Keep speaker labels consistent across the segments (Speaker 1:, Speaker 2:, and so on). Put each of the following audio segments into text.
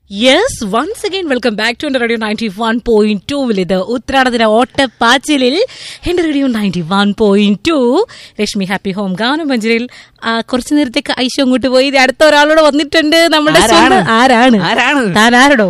Speaker 1: Yes once again welcome back to എന്റെ radio ninety one point ടൂവിൽ ഇത് ഉത്രാടത്തിന ഓട്ടപ്പാച്ചിലിൽ എന്റെ radio ninety one point two Reshmi happy home ഗാനം മഞ്ചരിയിൽ കുറച്ചു നേരത്തേക്ക് ഐശ അങ്ങോട്ട് പോയി ഇത് അടുത്ത ഒരാളോട് വന്നിട്ടുണ്ട് നമ്മുടെ
Speaker 2: ആരാണ്?
Speaker 1: സ്വന്തം- ആരാണ്
Speaker 2: ആരാണ്?
Speaker 1: താൻ ആരടോ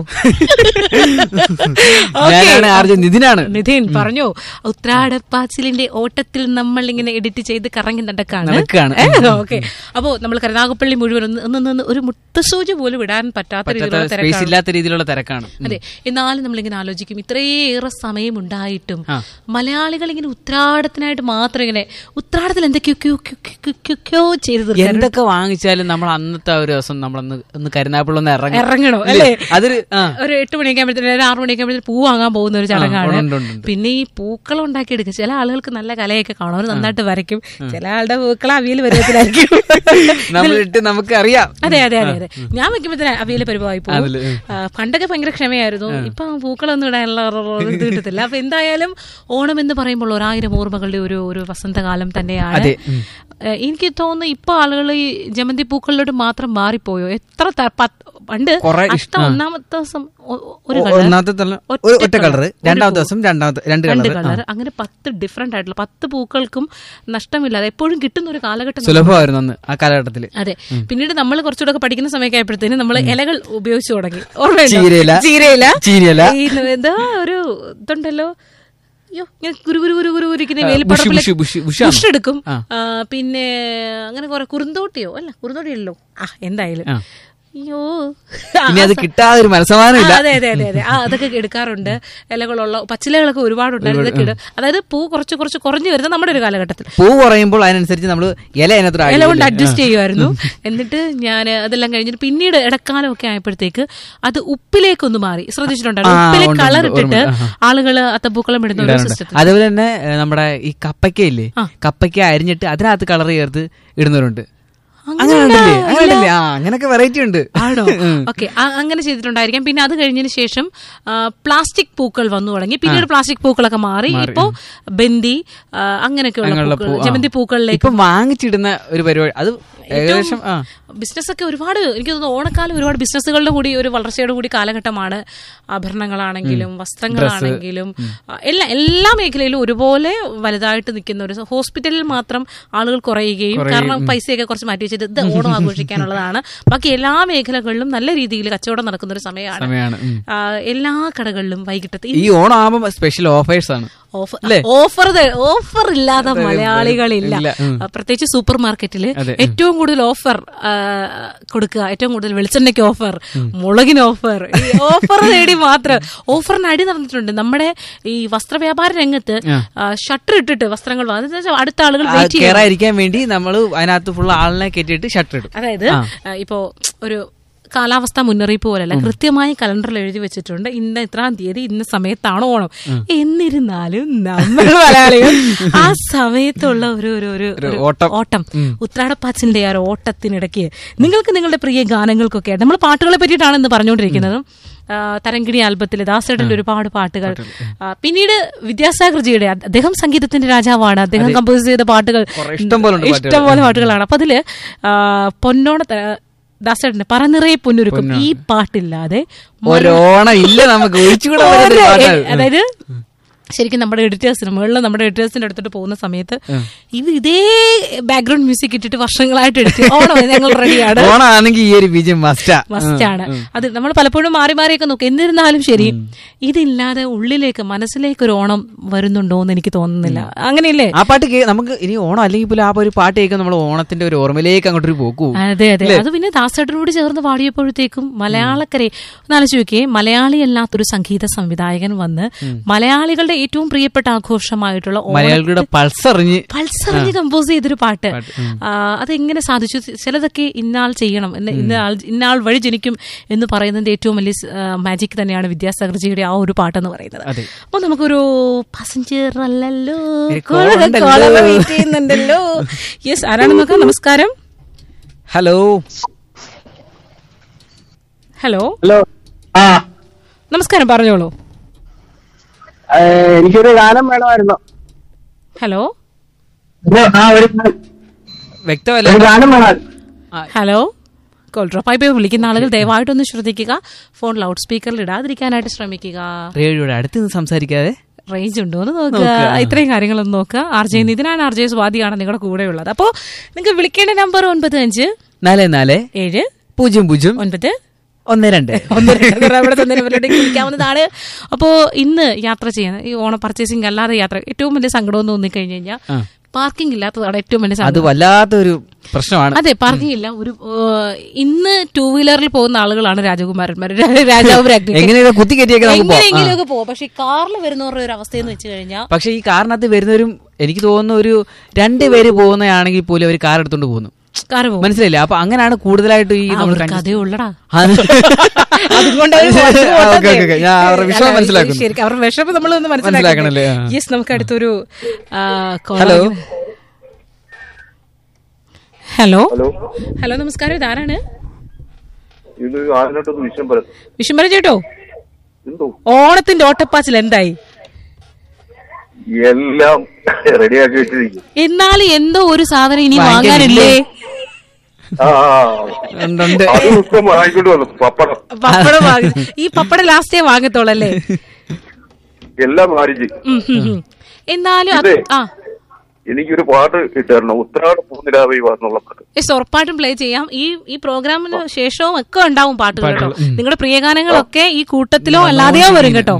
Speaker 2: ഞാനാണ് ആർജ നിതിനാണ്
Speaker 1: നിധിൻ പറഞ്ഞു ഉത്രാടപ്പാച്ചിലിന്റെ ഓട്ടത്തിൽ നമ്മൾ ഇങ്ങനെ എഡിറ്റ് ചെയ്ത് കറങ്ങി നടക്കാണ്
Speaker 2: നടക്കാണ്.
Speaker 1: ഓക്കെ അപ്പോ നമ്മൾ കരുനാഗപ്പള്ളി മുഴുവൻ ഒന്ന് ഒന്ന് ഒന്ന് ഒരു മുത്തസൂചി പോലും ഇടാൻ പറ്റാത്ത
Speaker 2: പറ്റാത്ത
Speaker 1: രീതിയിലുള്ള
Speaker 2: സ്പേസ്
Speaker 1: തിരക്കാണ്
Speaker 2: ഇല്ലാത്ത രീതിയിലുള്ള തിരക്കാണ്
Speaker 1: അതെ എന്നാലും നമ്മളിങ്ങനെ ആലോചിക്കും ഇത്രയേറെ സമയം ഉണ്ടായിട്ടും
Speaker 2: ആ.
Speaker 1: മലയാളികൾ ഇങ്ങനെ ഉത്രാടത്തിനായിട്ട് മാത്രം ഇങ്ങനെ ഉത്രാടത്തിൽ എന്തൊക്കെയൊക്കെയോ ചെയ്തു തീർക്കാറുണ്ട്.
Speaker 2: എന്തൊക്കെ വാങ്ങിച്ചാലും നമ്മൾ അന്നത്തെ ആ ഒരു ദിവസം നമ്മളൊന്ന് ഒന്ന് കരുനാപ്പിള്ള ഒന്ന് ഇറങ്ങി
Speaker 1: ഇറങ്ങണോ
Speaker 2: ഇല്ലേ?
Speaker 1: അല്ലേ
Speaker 2: അതൊരു ആ
Speaker 1: ഒരു എട്ട് മണിയൊക്കെ ആകുമ്പോഴത്തേനും ഒരു ആറ് മണിയൊക്കെ ആകുമ്പോഴത്തേനും പൂ വാങ്ങാൻ പോകുന്ന ഒരു ചടങ്ങാണ്
Speaker 2: ഉണ്ട്, ഉണ്ട്, ഉണ്ട്.
Speaker 1: പിന്നെ ഈ പൂക്കളം ഉണ്ടാക്കി എടുക്കുക ചില ആളുകൾക്ക് നല്ല കലയൊക്കെ കാണും അവർ നന്നായിട്ട് വരയ്ക്കും ചില ആളുടെ പൂക്കളം അവിയൽ പരുവത്തിലായിരിക്കും
Speaker 2: നമ്മളിട്ട് നമുക്ക് അറിയാം
Speaker 1: അതെ അതെ അതെ അതെ ഞാൻ വെക്കുമ്പോഴത്തേന് അവിയൽ പരിവായി പോകും
Speaker 2: അതില്, ഉം.
Speaker 1: ആ, പണ്ടൊക്കെ ഭയങ്കര ക്ഷമയായിരുന്നു ഇപ്പൊ പൂക്കളൊന്നും ഇടാനുള്ള ഇത് കിട്ടത്തില്ല അപ്പൊ എന്തായാലും ഓണം എന്ന് പറയുമ്പോൾ ഒരായിരം ഓർമ്മകളുടെ ഒരു ഒരു വസന്തകാലം തന്നെയാണ്
Speaker 2: അതെ, ഉം.
Speaker 1: ഏ, എനിക്ക് തോന്നുന്നു ഇപ്പൊ ആളുകൾ ഈ ജമന്തി പൂക്കളിലോട്ട് മാത്രം മാറിപ്പോയോ എത്ര ത- പത്ത്- പണ്ട്
Speaker 2: കുറേ
Speaker 1: അടുത്ത
Speaker 2: ഇഷ്ടം- ആ.
Speaker 1: ഒന്നാമത്തെ ദിവസം ഒ- ഒരു
Speaker 2: ഒ-
Speaker 1: കളർ
Speaker 2: ഒന്നാമത്തെ തല-
Speaker 1: ഒറ്റ
Speaker 2: ഒരു- ഒറ്റ
Speaker 1: കളർ,
Speaker 2: കളർ
Speaker 1: ഒരു
Speaker 2: രണ്ടാമത്തെ
Speaker 1: പൂ.
Speaker 2: ദിവസം രണ്ടാമത്തെ രണ്ട്
Speaker 1: രണ്ട്
Speaker 2: കളർ
Speaker 1: കളർ അങ്ങനെ പത്ത് ഡിഫറെന്റ് ആയിട്ടുള്ള പത്ത് പൂക്കൾക്കും നഷ്ടമില്ലാതെ എപ്പോഴും കിട്ടുന്ന ഒരു കാലഘട്ടം
Speaker 2: സുലഭമായിരുന്നു അന്ന് ആ കാലഘട്ടത്തില്
Speaker 1: അതെ പിന്നീട് നമ്മൾ കുറച്ചുകൂടെ ഒക്കെ പഠിക്കുന്ന സമയമൊക്കെ ആയപ്പോഴത്തേനും നമ്മൾ ഇലകൾ ഉപയോഗിച്ചു തുടങ്ങി ഓർമ്മയുണ്ടോ?
Speaker 2: ചീരയില.
Speaker 1: ചീരയില
Speaker 2: ചീരയില.
Speaker 1: ഈ എന്താ ഒരു ഇതുണ്ടല്ലോ അയ്യോ ഇങ്ങനെ കുരു കുരു കുരു കുരു കുരിക്കുന്ന
Speaker 2: ആ,
Speaker 1: വേലിപ്പടപ്പിലെ
Speaker 2: ബുഷ്, ബുഷ്, ബുഷാണോ?
Speaker 1: ബുഷ് എടുക്കും
Speaker 2: ആ.
Speaker 1: ആ, പിന്നെ അങ്ങനെ കുറെ കുറുന്തോട്ടിയോ അല്ല കുറുന്തോട്ടിയല്ലോ ആ എന്തായാലും
Speaker 2: ആ.
Speaker 1: അയ്യോ
Speaker 2: ഇനി അത് കിട്ടാതെ ഒരു മനസ്സമാനം ഇല്ല
Speaker 1: ആ, അതെ അതെ അതെ അതെ ആ അതൊക്കെ എടുക്കാറുണ്ട് ഇലകളുള്ള പച്ചിലകളൊക്കെ ഒരുപാടുണ്ടായിരുന്നു ഇതൊക്കെ ഇടും അതായത് പൂ കുറച്ച് കുറച്ച് കുറഞ്ഞു വരുന്ന നമ്മുടെ ഒരു കാലഘട്ടത്തിൽ
Speaker 2: പൂ കുറയുമ്പോൾ അതിനനുസരിച്ച് നമ്മൾ ഇല അതിനകത്ത്
Speaker 1: ഇല കൊണ്ട് അഡ്ജസ്റ്റ് ചെയ്യുമായിരുന്നു എന്നിട്ട് ഞാൻ അതെല്ലാം കഴിഞ്ഞിട്ട് പിന്നീട് ഇടക്കാലം ഒക്കെ ആയപ്പോഴത്തേക്ക് അത് ഉപ്പിലേക്കൊന്ന് മാറി ശ്രദ്ധിച്ചിട്ടുണ്ടായിരുന്നു
Speaker 2: ആ,
Speaker 1: ഉപ്പിലെ
Speaker 2: ഉണ്ട്,
Speaker 1: കളർ
Speaker 2: ഉണ്ട്,
Speaker 1: ഇട്ടിട്ട്
Speaker 2: ഓർമ്മയുണ്ട്.
Speaker 1: ആളുകള് അത്തപ്പൂക്കളം ഇടുന്ന ഒരു സിസ്റ്റത്തിൽ
Speaker 2: അതുപോലെ തന്നെ ഏ, നമ്മുടെ ഈ കപ്പയ്ക്ക ഇല്ലേ
Speaker 1: ആ.
Speaker 2: കപ്പയ്ക്ക അരിഞ്ഞിട്ട് അതിനകത്ത് കളർ ചേർത്ത് ഇടുന്നവരുണ്ട്
Speaker 1: അങ്ങനെ
Speaker 2: അങ്ങനെ ഉണ്ടല്ലേ
Speaker 1: ഉണ്ടോ?
Speaker 2: അങ്ങനെ ഉണ്ടല്ലേ ആ അങ്ങനൊക്കെ വെറൈറ്റി ഉണ്ട്
Speaker 1: ആണോ ഓക്കെ അങ്ങനെ ചെയ്തിട്ടുണ്ടായിരിക്കാം പിന്നെ അത് കഴിഞ്ഞതിന് ശേഷം ആ, പ്ലാസ്റ്റിക് പൂക്കൾ വന്നു തുടങ്ങി പിന്നീട് പ്ലാസ്റ്റിക് പൂക്കളൊക്കെ മാറി ഇപ്പോ ബന്ദി ആ, അങ്ങനെയൊക്കെയുള്ള
Speaker 2: അങ്ങനെയുള്ള
Speaker 1: പൂക്കൾ
Speaker 2: പൂ, ആ.
Speaker 1: ജമന്തി പൂക്കളിലേക്ക്
Speaker 2: ഇപ്പൊ വാങ്ങിച്ചിടുന്ന ഒരു പരിപാടി അത് ഏകദേശം ആ
Speaker 1: ബിസിനസ് ഒക്കെ ഒരുപാട് എനിക്ക് തോന്നുന്നു ഓണക്കാലം ഒരുപാട് ബിസിനസ്സുകളുടെ കൂടി ഒരു വളർച്ചയുടെ കൂടി കാലഘട്ടമാണ് ആഭരണങ്ങളാണെങ്കിലും വസ്ത്രങ്ങളാണെങ്കിലും ആ, എല്ലാ എല്ലാ മേഖലയിലും ഒരുപോലെ വലുതായിട്ട് നിൽക്കുന്ന ഒരു ഹോസ്പിറ്റലിൽ മാത്രം ആളുകൾ കുറയുകയും കാരണം പൈസയൊക്കെ കുറച്ച് മാറ്റി വെച്ചിട്ട് ഇത് ഓണം ആഘോഷിക്കാനുള്ളതാണ് ബാക്കി എല്ലാ മേഖലകളിലും നല്ല രീതിയിൽ കച്ചവടം നടക്കുന്ന ഒരു സമയമാണ്
Speaker 2: സമയമാണ് ഉം.
Speaker 1: ആ, എല്ലാ കടകളിലും വൈകിട്ടത്തെ
Speaker 2: ഈ ഓണം ആകുമ്പോൾ സ്പെഷ്യൽ ഓഫേഴ്സ് ആണ്
Speaker 1: ഓഫർ ഓഫർ ഓഫർ ഇല്ലാതെ മലയാളികളില്ല
Speaker 2: ഇല്ല, ഉം.
Speaker 1: ആ, പ്രത്യേകിച്ച് സൂപ്പർ മാർക്കറ്റില്
Speaker 2: അതെ.
Speaker 1: ഏറ്റവും കൂടുതൽ ഓഫർ ആ, കൊടുക്കുക ഏറ്റവും കൂടുതൽ വെളിച്ചെണ്ണയ്ക്ക് ഓഫർ മുളകിന് ഓഫർ ഈ ഓഫർ നേടി മാത്രം ഓഫറിന് അടി നടന്നിട്ടുണ്ട് നമ്മുടെ ഈ വസ്ത്രവ്യാപാര രംഗത്ത് ഷട്ടർ ഇട്ടിട്ട് വസ്ത്രങ്ങൾ വാങ്ങുന്നത് എന്ന് വെച്ചാൽ അടുത്ത ആളുകൾ
Speaker 2: ആ,
Speaker 1: വെയിറ്റ് ചെയ്യും
Speaker 2: കേറാതിരിക്കാൻ വേണ്ടി നമ്മൾ അതിനകത്ത് ഫുൾ ആളിനെ കെട്ടിയിട്ട് ഷട്ടർ ഇടും
Speaker 1: അതായത് ആ, ഇപ്പോ ഒരു കാലാവസ്ഥ മുന്നറിയിപ്പ് പോലല്ല കൃത്യമായി കലണ്ടറിൽ എഴുതി വെച്ചിട്ടുണ്ട് ഇന്ന ഇത്രാം തീയതി ഇന്ന സമയത്താണ് ഓണം എന്നിരുന്നാലും നമ്മൾ മലയാളികൾ ആ സമയത്തുള്ള ഒരു ഒരു ഒരു
Speaker 2: ഒരു
Speaker 1: ഒരു
Speaker 2: ഓട്ടം.
Speaker 1: ഓട്ടം ഉത്രാടപ്പാച്ചിന്റെ ആ ഒരു ഓട്ടത്തിനിടയ്ക്ക് നിങ്ങൾക്ക് നിങ്ങളുടെ പ്രിയ ഗാനങ്ങൾക്കൊക്കെ ആയിട്ട് നമ്മൾ പാട്ടുകളെ പറ്റിയിട്ടാണ് ഇന്ന് പറഞ്ഞുകൊണ്ടിരിക്കുന്നത് ആ, തരങ്കിണി ആൽബത്തിലെ ദാസേട്ടന്റെ ഒരുപാട് പാട്ടുകൾ ആ, പിന്നീട് വിദ്യാസാഗർജിയുടെ അദ്ദേഹം സംഗീതത്തിന്റെ രാജാവാണ് അദ്ദേഹം കമ്പോസ് ചെയ്ത പാട്ടുകൾ
Speaker 2: കുറെ ഇഷ്ടം പോലെ ഉണ്ട് പാട്ടുകൾ.
Speaker 1: ഇഷ്ടംപോലെ പാട്ടുകളാണ് അപ്പൊ അതില് ആ, പൊന്നോണ ത- ദാസേട്ടന്റെ പറനിറയെ പൊന്നൊരുക്കും ഈ പാട്ടില്ലാതെ
Speaker 2: ഒരോണം ഇല്ല നമുക്ക് ഒഴിച്ചുകൂടെ
Speaker 1: ഒരു-
Speaker 2: പാട്ടാണ്
Speaker 1: അതായത് ശരിക്കും നമ്മുടെ എഡിറ്റേഴ്സിന് മുകളിൽ നമ്മുടെ എഡിറ്റേഴ്സിന്റെ അടുത്തോട്ട് പോകുന്ന സമയത്ത് ഇവർ ഇതേ ബാക്ക്ഗ്രൗണ്ട് മ്യൂസിക് ഇട്ടിട്ട് വർഷങ്ങളായിട്ട് എടുത്ത് ഓണം ഞങ്ങൾ റെഡിയാണ്
Speaker 2: ഓണാണെങ്കിൽ ഈ ഒരു ബീജം മസ്റ്റാ
Speaker 1: മസ്റ്റാണ് അത് നമ്മൾ പലപ്പോഴും മാറി മാറിയൊക്കെ നോക്കും എന്നിരുന്നാലും ശരി ഇതില്ലാതെ ഉള്ളിലേക്ക് മനസ്സിലേക്ക് ഒരു ഓണം വരുന്നുണ്ടോ എന്ന് എനിക്ക് തോന്നുന്നില്ല അങ്ങനെയല്ലേ
Speaker 2: ആ പാട്ട് കേ- നമുക്ക് ഇനി ഓണം അല്ലെങ്കിൽ പോലും ആ ഒരു പാട്ട് കേൾക്കാൻ നമ്മൾ ഓണത്തിന്റെ ഒരു ഓർമ്മയിലേക്ക് അങ്ങോട്ട് ഒരു പോക്കൂ
Speaker 1: അതെ അതെ അത് പിന്നെ ദാസേട്ടനോട് ചേർന്ന് പാടിയപ്പോഴത്തേക്കും മലയാളക്കരെ ഒന്നാലോചിച്ച് നോക്കിയേ മലയാളി അല്ലാത്തൊരു സംഗീത സംവിധായകൻ വന്ന് മലയാളികളുടെ ഏറ്റവും പ്രിയപ്പെട്ട ആഘോഷമായിട്ടുള്ള ഓണം
Speaker 2: മലയാളികളുടെ പൾസ് അറിഞ്ഞ്
Speaker 1: പൾസറിഞ്ഞ് കമ്പോസ് ചെയ്തൊരു പാട്ട് ആ, അതെങ്ങനെ സാധിച്ചു ചിലതൊക്കെ ഇന്നാൾ ചെയ്യണം എന്ന് ഇന്നാൾ ഇന്നാൾ വഴി ജനിക്കും എന്ന് പറയുന്നതിന്റെ ഏറ്റവും വലിയ മാജിക് തന്നെയാണ് വിദ്യാസാഗർജിയുടെ ആ ഒരു പാട്ടെന്ന് പറയുന്നത്
Speaker 2: അതെ.
Speaker 1: അപ്പൊ നമുക്കൊരു പാസഞ്ചർ അല്ലല്ലോ
Speaker 2: ഒരു call ഉണ്ടല്ലോ.
Speaker 1: വെയിറ്റ് ചെയ്യുന്നുണ്ടല്ലോ യെസ് ആരാണെന്ന് നോക്കാം നമസ്കാരം
Speaker 2: ഹലോ
Speaker 1: ഹലോ
Speaker 3: ഹലോ ആ
Speaker 1: നമസ്കാരം പറഞ്ഞോളൂ
Speaker 3: ഏ, എനിക്കൊരു ഗാനം വേണമായിരുന്നു
Speaker 1: ഹലോ
Speaker 3: ഒരു- ആ ഒരു
Speaker 2: വ്യക്തമല്ല
Speaker 3: ഒരു ഗാനം വേണം
Speaker 1: ഹലോ കോൾ ഡ്രോപ്പ് ആയി പോയി വിളിക്കുന്ന ആളുകൾ ദയവായിട്ടൊന്ന് ശ്രദ്ധിക്കുക ഫോൺ ലൗഡ് സ്പീക്കറിൽ ഇടാതിരിക്കാനായിട്ട് ശ്രമിക്കുക
Speaker 2: റേഡിയോയുടെ അടുത്ത് നിന്ന് സംസാരിക്കാതെ
Speaker 1: റേഞ്ച് ഉണ്ടോ എന്ന് നോക്കുക ഇത്രയും കാര്യങ്ങളൊന്ന് നോക്കുക ആർ ജെ നിതിനാണ് ആർ ജെ സ്വാതിയാണ് നിങ്ങളുടെ കൂടെ ഉള്ളത് അപ്പോൾ നിങ്ങൾക്ക് വിളിക്കേണ്ട നമ്പർ ഒൻപത് അഞ്ച്
Speaker 2: നാല് നാല്
Speaker 1: ഏഴ്
Speaker 2: പൂജ്യം പൂജ്യം
Speaker 1: ഒൻപത്
Speaker 2: ഒന്ന് രണ്ട്
Speaker 1: ഒന്ന് രണ്ട് അവിടെ തന്നെ ഇവരുടെയൊക്കെ വിളിക്കാവുന്നതാണ് അപ്പോൾ ഇന്ന് യാത്ര ചെയ്യുന്നത് ഈ ഓണം പർച്ചേസിംഗ് അല്ലാതെ യാത്ര ഏറ്റവും വലിയ സങ്കടം എന്ന് തോന്നിക്കഴിഞ്ഞ് കഴിഞ്ഞാൽ
Speaker 2: ആ.
Speaker 1: പാർക്കിംഗ് ഇല്ലാത്തതാണ് ഏറ്റവും വലിയ
Speaker 2: അത്
Speaker 1: സങ്കടം
Speaker 2: വല്ലാത്തൊരു പ്രശ്നമാണ്
Speaker 1: അതെ പാർക്കിംഗ് ഇല്ല ഒരു ഏഹ്, ഇന്ന് ടൂ വീലറിൽ പോകുന്ന ആളുകളാണ് രാജകുമാരന്മാർ രാജാവ് രാജ്ഞി
Speaker 2: എങ്ങനെയൊക്കെ കുത്തി കയറ്റിയൊക്കെ നമുക്ക് പോവാം.
Speaker 1: എങ്ങനെയെങ്കിലുമൊക്കെ പോകും പക്ഷെ കാറിൽ വരുന്നവരുടെ ഒരു അവസ്ഥയെന്ന് വെച്ച് കഴിഞ്ഞാൽ
Speaker 2: പക്ഷെ ഈ കാറിനകത്ത് വരുന്നവരും എനിക്ക് തോന്നുന്നു ഒരു രണ്ട് പേര് പോകുന്നതാണെങ്കിൽ പോലും അവർ കാർ എടുത്തോണ്ട് പോകുന്നു
Speaker 1: കാർ പോകും
Speaker 2: മനസ്സിലായില്ലേ അപ്പൊ അങ്ങനെയാണ് കൂടുതലായിട്ട് ഈ നമ്മൾ
Speaker 1: അവർക്ക് അതേ ഉള്ളടാ
Speaker 2: അത്
Speaker 1: അതുകൊണ്ട് അവര് പുറത്ത്
Speaker 2: ആ,
Speaker 1: പോട്ടെ.
Speaker 2: Okay, okay, okay. ഞാൻ അവരുടെ വിഷമം
Speaker 1: അല്ല,
Speaker 2: മനസ്സിലാക്കുന്നു.
Speaker 1: ശരിക്കും അവരുടെ വിഷമം നമ്മൾ ഒന്ന്
Speaker 2: മനസ്സിലാക്കണല്ലേ, ആ.
Speaker 1: യെസ് നമുക്ക് അടുത്തൊരു ആ, call
Speaker 2: ഹലോ.
Speaker 1: ആണ്. ഹലോ
Speaker 4: ഹലോ
Speaker 1: ഹലോ നമസ്കാരം ഇതാരാണ്
Speaker 4: ഇത് ആരിനോട്ടൊന്ന് വിഷയം പറയാം
Speaker 1: വിഷമര ചേട്ടോ
Speaker 4: എന്തോ
Speaker 1: ഓണത്തിന്റെ ഓട്ടപ്പാച്ചിൽ എന്തായി
Speaker 4: എല്ലാം റെഡിയാക്കി വെച്ചിരിക്കും
Speaker 1: എന്നാലും എന്തോ ഒരു സാധനം ഇനി
Speaker 2: ഭയങ്കര
Speaker 1: വാങ്ങാനില്ലേ
Speaker 4: ആ ആ.
Speaker 2: ഉണ്ട്, ഉണ്ട്.
Speaker 4: അത് ഇപ്പം ആയിക്കൊണ്ട് വന്നു പപ്പടം
Speaker 1: പപ്പടം വാങ്ങി ഈ പപ്പടം ലാസ്റ്റേ വാങ്ങത്തോളല്ലേ
Speaker 4: എല്ലാം മാറിച്ച്
Speaker 1: ഉം, ഉം, ഉം. എന്നാലും അത്
Speaker 4: ഇതേ.
Speaker 1: ആ
Speaker 4: എനിക്കൊരു പാട്ട് ഇട്ടായിരുന്നു ഉത്തരാട് പൂനിരാവി എന്നുള്ള പാട്ട്
Speaker 1: യെസ് ഉറപ്പായിട്ടും പ്ലേ ചെയ്യാം ഈ ഈ പ്രോഗ്രാമിന് ശേഷവും ഒക്കെ ഉണ്ടാവും പാട്ടുകൾ കേട്ടോ
Speaker 2: പാട്ടുകൾ, ഉം.
Speaker 1: നിങ്ങളുടെ പ്രിയഗാനങ്ങളൊക്കെ ഈ കൂട്ടത്തിലോ അല്ലാതെയോ വരും കേട്ടോ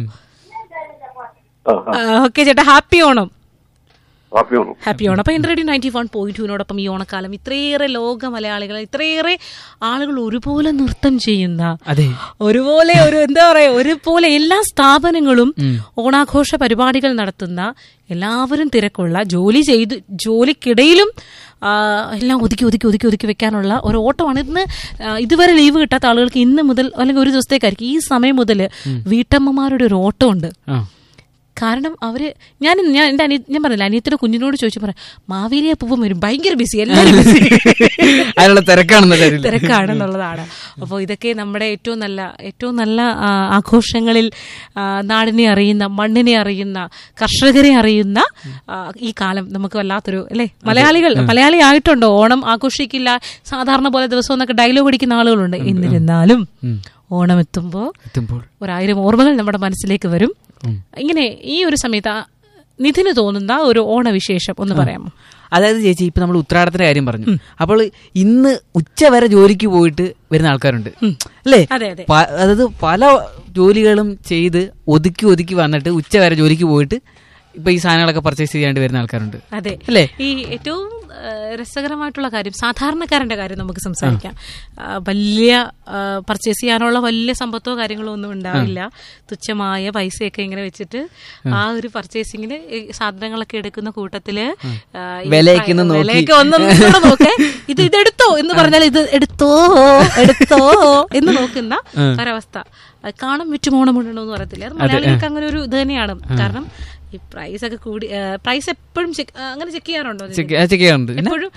Speaker 4: ആ ആ
Speaker 1: ഓക്കെ ചേട്ടാ happy Onam
Speaker 4: happy Onam
Speaker 1: happy Onam അപ്പൊ എൻ്റെ റേഡിയോ നയൻറ്റി വൺ പോയിന്റ് ടുവിനോടൊപ്പം ഈ ഓണക്കാലം ഇത്രയേറെ ലോക മലയാളികൾ ഇത്രയേറെ ആളുകൾ ഒരുപോലെ നൃത്തം ചെയ്യുന്ന
Speaker 2: അതെ
Speaker 1: ഒരുപോലെ ഒരു എന്താ പറയാ ഒരുപോലെ എല്ലാ സ്ഥാപനങ്ങളും ഓണാഘോഷ പരിപാടികൾ നടത്തുന്ന എല്ലാവരും തിരക്കുള്ള ജോലി ചെയ്ത് ജോലിക്കിടയിലും ആ, എല്ലാം ഒതുക്കി ഒതുക്കി ഒതുക്കി ഒതുക്കി വെക്കാനുള്ള ഒരു ഓട്ടമാണ് ഇന്ന് ആ, ഇതുവരെ ലീവ് കിട്ടാത്ത ആളുകൾക്ക് ഇന്ന് മുതൽ അല്ലെങ്കിൽ ഒരു ദിവസത്തേക്കായിരിക്കും ഈ സമയം മുതൽ വീട്ടമ്മമാരുടെ ഒരു ഓട്ടമുണ്ട്
Speaker 2: ആ
Speaker 1: കാരണം അവര് ഞാൻ ഞാൻ എന്റെ അനി ഞാൻ പറഞ്ഞില്ല അനിയത്തിന്റെ കുഞ്ഞിനോട് ചോദിച്ചു പറയാം മാവേലിയ പൂവം വരും ഭയങ്കര ബിസി എല്ലാവരും ബിസി
Speaker 2: അതിനുള്ള തിരക്കാണെന്നല്ല
Speaker 1: തിരക്കാണെന്നുള്ളതാണ് അപ്പോൾ ഇതൊക്കെ നമ്മുടെ ഏറ്റവും നല്ല ഏറ്റവും നല്ല ആ, ആഘോഷങ്ങളിൽ ആ, നാടിനെ അറിയുന്ന മണ്ണിനെ അറിയുന്ന കർഷകരെ അറിയുന്ന ആ, ഈ കാലം നമുക്ക് വല്ലാത്തൊരു അല്ലേ മലയാളികൾ മലയാളി ആയിട്ടുണ്ടോ ഓണം ആഘോഷിക്കില്ല സാധാരണ പോലെ ദിവസം എന്നൊക്കെ ഡയലോഗ് അടിക്കുന്ന ആളുകളുണ്ട് എന്നിരുന്നാലും ഓണം എത്തുമ്പോൾ
Speaker 2: എത്തുമ്പോൾ
Speaker 1: ഒരായിരം ഓർമ്മകൾ നമ്മുടെ മനസ്സിലേക്ക് വരും ഇങ്ങനെ ഈ ഒരു സമയത്ത് ആ നിധിന് തോന്നുന്ന ഒരു ഓണവിശേഷം ഒന്ന് പറയാമോ
Speaker 2: അതായത് ചേച്ചി ഇപ്പൊ നമ്മൾ ഉത്രാടത്തിന്റെ കാര്യം പറഞ്ഞു അപ്പോൾ ഇന്ന് ഉച്ച വരെ ജോലിക്ക് പോയിട്ട് വരുന്ന ആൾക്കാരുണ്ട് അല്ലേ
Speaker 1: അതെ അതെ
Speaker 2: പ- അതായത് പല ജോലികളും ചെയ്ത് ഒതുക്കി ഒതുക്കി വന്നിട്ട് ഉച്ച വരെ ജോലിക്ക് പോയിട്ട് ഇപ്പൊ ഈ സാധനങ്ങളൊക്കെ പർച്ചേസ് ചെയ്യാണ്ട് വരുന്ന ആൾക്കാരുണ്ട്
Speaker 1: അതെ
Speaker 2: അല്ലേ
Speaker 1: ഈ ഏറ്റവും ആ, രസകരമായിട്ടുള്ള കാര്യം സാധാരണക്കാരന്റെ കാര്യം നമുക്ക് സംസാരിക്കാം ആ, വലിയ പർച്ചേസ് ചെയ്യാനുള്ള വലിയ സമ്പത്തോ കാര്യങ്ങളോ ഒന്നും ഉണ്ടാവില്ല തുച്ഛമായ പൈസയൊക്കെ ഇങ്ങനെ വെച്ചിട്ട് ആ ഒരു പർച്ചേസിങ്ങിന് ഈ സാധനങ്ങളൊക്കെ എടുക്കുന്ന കൂട്ടത്തില് ആ, ഈ
Speaker 2: വിലയൊക്കെ ഒന്ന് നോക്കി.
Speaker 1: വിലയൊക്കെ ഒന്നും നോക്കേ ഇത് ഇതെടുത്തോ എന്ന് പറഞ്ഞാൽ ഇത് എടുത്തോ എടുത്തോ എന്ന് നോക്കുന്ന ഒരവസ്ഥ അത് കാണും വിറ്റുമോണം ഉണ്ടെന്ന് പറയത്തില്ല അത് മലയാളികൾക്ക് അങ്ങനെ ഒരു ഇത് തന്നെയാണ് കാരണം ഈ പ്രൈസ് ഒക്കെ കൂടി പ്രൈസ് എപ്പോഴും ചെക്ക് അങ്ങനെ ചെക്ക് ചെയ്യാറുണ്ടോ നിങ്ങൾ?
Speaker 2: ചെക്ക് ചെക്ക് ചെയ്യാറുണ്ട് പിന്നെ
Speaker 1: എപ്പോഴും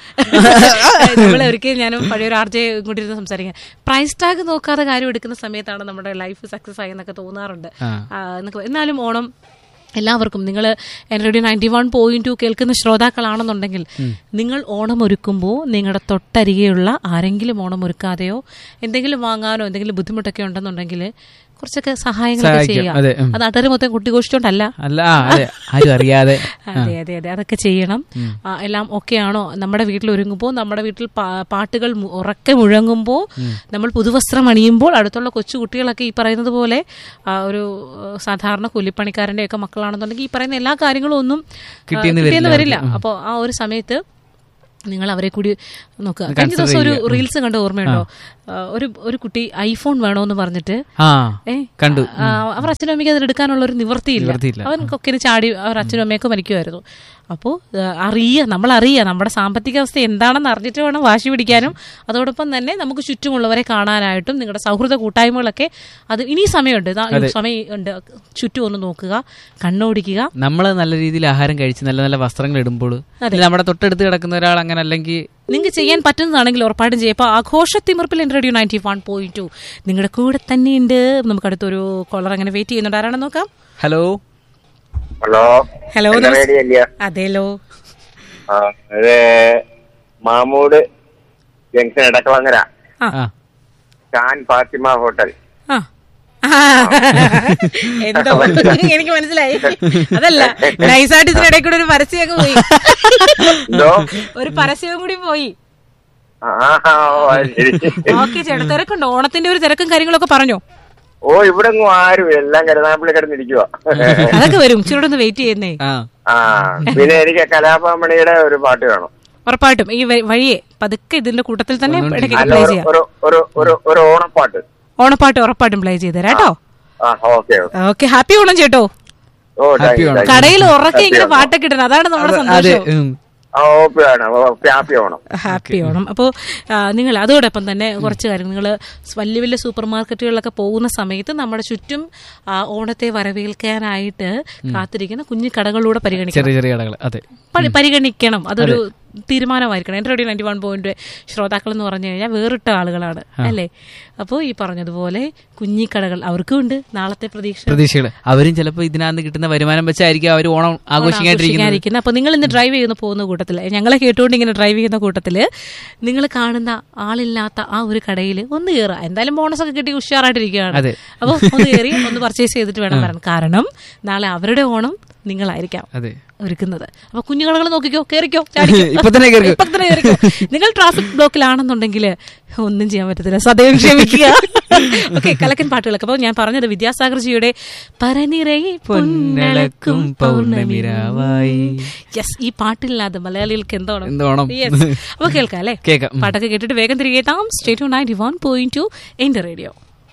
Speaker 1: നമ്മളെ ഒരിക്കലും ഞാനും പഴയൊരു ആർജെ കൂടി ഇരുന്ന് സംസാരിക്കാൻ പ്രൈസ് ടാഗ് നോക്കാതെ കാര്യം എടുക്കുന്ന സമയത്താണ് നമ്മുടെ ലൈഫ് സക്സസ് ആയി എന്നൊക്കെ തോന്നാറുണ്ട്
Speaker 2: ആ.
Speaker 1: ആ, എന്നൊക്കെ എന്നാലും ഓണം എല്ലാവർക്കും നിങ്ങൾ എൻ radio ninety one point two കേൾക്കുന്ന ശ്രോതാക്കളാണെന്നുണ്ടെങ്കിൽ നിങ്ങൾ ഓണം ഒരുക്കുമ്പോൾ നിങ്ങളുടെ തൊട്ടരികെയുള്ള ആരെങ്കിലും ഓണം ഒരുക്കാതെയോ എന്തെങ്കിലും വാങ്ങാനോ എന്തെങ്കിലും ബുദ്ധിമുട്ടൊക്കെ ഉണ്ടെന്നുണ്ടെങ്കിൽ കുറച്ചൊക്കെ സഹായങ്ങളൊക്കെ
Speaker 2: സഹായിക്കാം,
Speaker 1: ചെയ്യാം
Speaker 2: അതെ, ഉം.
Speaker 1: അത് നാട്ടുകാർ മൊത്തം കുട്ടിഘോഷിച്ചോണ്ടല്ല
Speaker 2: അല്ല ആ, അതെ ആരും അറിയാതെ
Speaker 1: അതെ അതെ അതെ അതൊക്കെ ചെയ്യണം ആ, എല്ലാം ഓക്കെയാണോ നമ്മുടെ വീട്ടിൽ ഒരുങ്ങുമ്പോൾ നമ്മുടെ വീട്ടിൽ പാ- പാട്ടുകൾ മു- ഉറക്കെ മുഴങ്ങുമ്പോൾ നമ്മൾ പുതുവസ്ത്രം അണിയുമ്പോൾ അടുത്തുള്ള കൊച്ചു കുട്ടികളൊക്കെ ഈ പറയുന്നത് പോലെ ആ, ഒരു ആ, സാധാരണ കൂലിപ്പണിക്കാരന്റെ ഒക്കെ മക്കളാണെന്നുണ്ടെങ്കിൽ ഈ പറയുന്ന എല്ലാ കാര്യങ്ങളും ഒന്നും ആ,
Speaker 2: കിട്ടിയെന്ന്
Speaker 1: കിട്ടിയെന്ന്
Speaker 2: വരില്ല
Speaker 1: വരില്ല അപ്പോൾ ആ ഒരു സമയത്ത് നിങ്ങൾ അവരെ കൂടി നോക്കുക കഴിഞ്ഞ ദിവസം ഒരു റീൽസ് കണ്ട ഓർമ്മയുണ്ടോ ആ, ഒരു ഒരു കുട്ടി ഐഫോൺ വേണോന്ന് പറഞ്ഞിട്ട്
Speaker 2: ആ
Speaker 1: ഏ
Speaker 2: കണ്ടു
Speaker 1: ആ, അവർ അച്ഛനും അമ്മയ്ക്ക് അത് എടുക്കാനുള്ള ഒരു നിവൃത്തിയില്ല
Speaker 2: നിവൃത്തിയില്ല.
Speaker 1: അവൻ കൊക്കിന് ചാടി അവർ അച്ഛനും അമ്മയൊക്കെ മരിക്കുമായിരുന്നു അപ്പോൾ അറിയുക നമ്മൾ അറിയുക നമ്മുടെ സാമ്പത്തിക അവസ്ഥ എന്താണെന്ന് അറിഞ്ഞിട്ട് വേണം വാശി പിടിക്കാനും അതോടൊപ്പം തന്നെ നമുക്ക് ചുറ്റുമുള്ളവരെ കാണാനായിട്ടും നിങ്ങളുടെ സൗഹൃദ കൂട്ടായ്മകളൊക്കെ അത് ഇനി സമയമുണ്ട് ദാ ഈ സമയം ഉണ്ട് ചുറ്റും ഒന്ന് നോക്കുക കണ്ണോടിക്കുക
Speaker 2: നമ്മൾ നല്ല രീതിയിൽ ആഹാരം കഴിച്ച് നല്ല നല്ല വസ്ത്രങ്ങൾ ഇടുമ്പോൾ നമ്മുടെ തൊട്ടടുത്ത് കിടക്കുന്ന ഒരാൾ അങ്ങനെ അല്ലെങ്കിൽ
Speaker 1: നിങ്ങൾക്ക് ചെയ്യാൻ പറ്റുന്നതാണെങ്കിൽ ഉറപ്പായിട്ടും ചെയ്യാം അപ്പോൾ ആഘോഷത്തിമിർപ്പിൽ എൻ്റെ radio ninety one point two നിങ്ങളുടെ കൂടെ തന്നെയുണ്ട് നമുക്ക് അടുത്തൊരു കോളർ അങ്ങനെ വെയിറ്റ് ചെയ്യുന്നുണ്ട് ആരാണെന്ന് നോക്കാം
Speaker 2: ഹലോ
Speaker 3: ഹലോ
Speaker 1: ഹലോ
Speaker 3: എന്റെ
Speaker 1: നമസ്-
Speaker 3: റേഡിയോ അല്ലയോ?
Speaker 1: അതേലോ
Speaker 3: ആ ഇത് മാമൂട് ജംഗ്ഷൻ ഇടക്കളങ്ങര
Speaker 1: ആ
Speaker 2: ആ
Speaker 4: ഖാൻ ഫാത്തിമ ഹോട്ടൽ
Speaker 1: ആ ആ. എന്തോ എനിക്ക് മനസ്സിലായി അതല്ല നൈസായിട്ട് ഇതിനിടയിൽ കൂടെ ഒരു പരസ്യം അങ്ങ് പോയി
Speaker 4: എന്തോ
Speaker 1: ഒരു പരസ്യവും കൂടി പോയി
Speaker 4: ആ ഓ, അത് ശരി
Speaker 1: ഓക്കെ ചേട്ടാ തിരക്കുണ്ടോ ഓണത്തിന്റെ ഒരു തിരക്കും കാര്യങ്ങളൊക്കെ പറഞ്ഞോ
Speaker 4: ഓ ഇവിടെ ഒന്നും ആരും എല്ലാം കരുനാപ്പിളി കിടന്നിരിക്കുക
Speaker 1: അതൊക്കെ വരും ഇച്ചിരി ഒന്ന് വെയിറ്റ് ചെയ്യുന്നേ
Speaker 2: ആ
Speaker 4: ആ പിന്നെ എനിക്ക് കലാഭമണിയുടെ ഒരു പാട്ട് വേണം
Speaker 1: ഉറപ്പായിട്ടും ഈ വ- വഴിയെ പതുക്കെ ഇതിന്റെ കൂട്ടത്തിൽ തന്നെ ഇടയ്ക്ക്
Speaker 4: അല്ല
Speaker 1: പ്ലേ
Speaker 4: ഒരു
Speaker 1: ചെയ്യാം
Speaker 4: ഒരു ഒരു ഒരു ഒരു ഓണപ്പാട്ട്
Speaker 1: ഓണപ്പാട്ട് ഉറപ്പായിട്ടും പ്ലേ ചെയ്ത് തരാം കേട്ടോ
Speaker 4: ആ okay okay
Speaker 1: okay happy Onam ചേട്ടോ
Speaker 4: ഓ thank
Speaker 2: Happy
Speaker 4: you
Speaker 2: Onam.
Speaker 4: Thank you.
Speaker 1: കടയിൽ ഉറക്കെ ഇങ്ങനെ
Speaker 4: Happy ഓണം.
Speaker 1: പാട്ടൊക്കെ ഇടണം അതാണ് നമ്മുടെ
Speaker 2: അതെ
Speaker 1: സന്തോഷം
Speaker 2: ഉം.
Speaker 4: ആ ഓക്കെ ആണ് ഓ, ഹാപ്പി ഓണം
Speaker 1: ഹാപ്പി ഓണം അപ്പോൾ നിങ്ങൾ അതോടൊപ്പം തന്നെ കുറച്ച് കാര്യങ്ങൾ നിങ്ങൾ വലിയ വലിയ സൂപ്പർ മാർക്കറ്റുകളിലൊക്കെ പോകുന്ന സമയത്ത് നമ്മുടെ ചുറ്റും ആ, ഓണത്തെ വരവേൽക്കാനായിട്ട് കാത്തിരിക്കുന്ന കുഞ്ഞു കടകളിലൂടെ പരിഗണിക്കണം
Speaker 2: ചെറിയ ചെറിയ കടകൾ അതെ
Speaker 1: പരി- പരിഗണിക്കണം അതൊരു തീരുമാനമായിരിക്കണം എൻ്റെ റേഡിയോ നയൻറ്റി വൺ പോയിന്റ് ശ്രോതാക്കൾ എന്ന് പറഞ്ഞു കഴിഞ്ഞാൽ വേറിട്ട ആളുകളാണ് അല്ലേ അപ്പോൾ ഈ പറഞ്ഞതുപോലെ കുഞ്ഞിക്കടകൾ അവർക്കും ഉണ്ട് നാളത്തെ പ്രതീക്ഷ
Speaker 2: പ്രതീക്ഷകള് അവരും ചിലപ്പോ ഇതിനകത്ത് കിട്ടുന്ന വരുമാനം വെച്ചായിരിക്കും അവർ ഓണം ആഘോഷിക്കാണ്ടിരിക്കുന്നത്
Speaker 1: ആഘോഷിക്കാതിരിക്കുന്നത് അപ്പൊ നിങ്ങൾ ഇന്ന് ഡ്രൈവ് ചെയ്യുന്ന പോകുന്ന കൂട്ടത്തില് ഞങ്ങളെ കേട്ടുകൊണ്ട് ഇങ്ങനെ ഡ്രൈവ് ചെയ്യുന്ന കൂട്ടത്തില് നിങ്ങൾ കാണുന്ന ആളില്ലാത്ത ആ ഒരു കടയിൽ ഒന്ന് കയറുക എന്തായാലും ബോണസ് ഒക്കെ കിട്ടി ഉഷാറായിട്ടിരിക്കുകയാണ്
Speaker 2: അതെ.
Speaker 1: അപ്പൊ ഒന്ന് കയറി ഒന്ന് പർച്ചേസ് ചെയ്തിട്ട് വേണം വരാൻ കാരണം നാളെ അവരുടെ ഓണം നിങ്ങളായിരിക്കാം
Speaker 2: അതെ
Speaker 1: ഒരുക്കുന്നത് അപ്പൊ കുഞ്ഞുകളകൾ നോക്കിക്കോ കേറിക്കോ ചാടിക്കോ.
Speaker 2: ഇപ്പൊ തന്നെ കേറിക്കോ.
Speaker 1: ഇപ്പൊ തന്നെ കേറിക്കോ നിങ്ങൾ ട്രാഫിക് ബ്ലോക്കിലാണെന്നുണ്ടെങ്കിൽ ഒന്നും ചെയ്യാൻ പറ്റത്തില്ല സദയം ക്ഷമിക്കുക ഓക്കെ കലക്കൻ പാട്ടുകളൊക്കെ അപ്പൊ ഞാൻ പറഞ്ഞത് വിദ്യാസാഗർ ജിയുടെ പരനിറയെ പൊന്നളക്കും പൗർണമിരാവായി യെസ് ഈ പാട്ടില്ലാതെ മലയാളികൾക്ക് എന്തോണം
Speaker 2: എന്തോണം?
Speaker 1: യെസ് അപ്പൊ കേൾക്കാം അല്ലേ
Speaker 2: കേൾക്കാം. ഉം.
Speaker 1: പാട്ടൊക്കെ കേട്ടിട്ട് വേഗം തിരികെ എത്താം state ninety one point two എന്റെ റേഡിയോ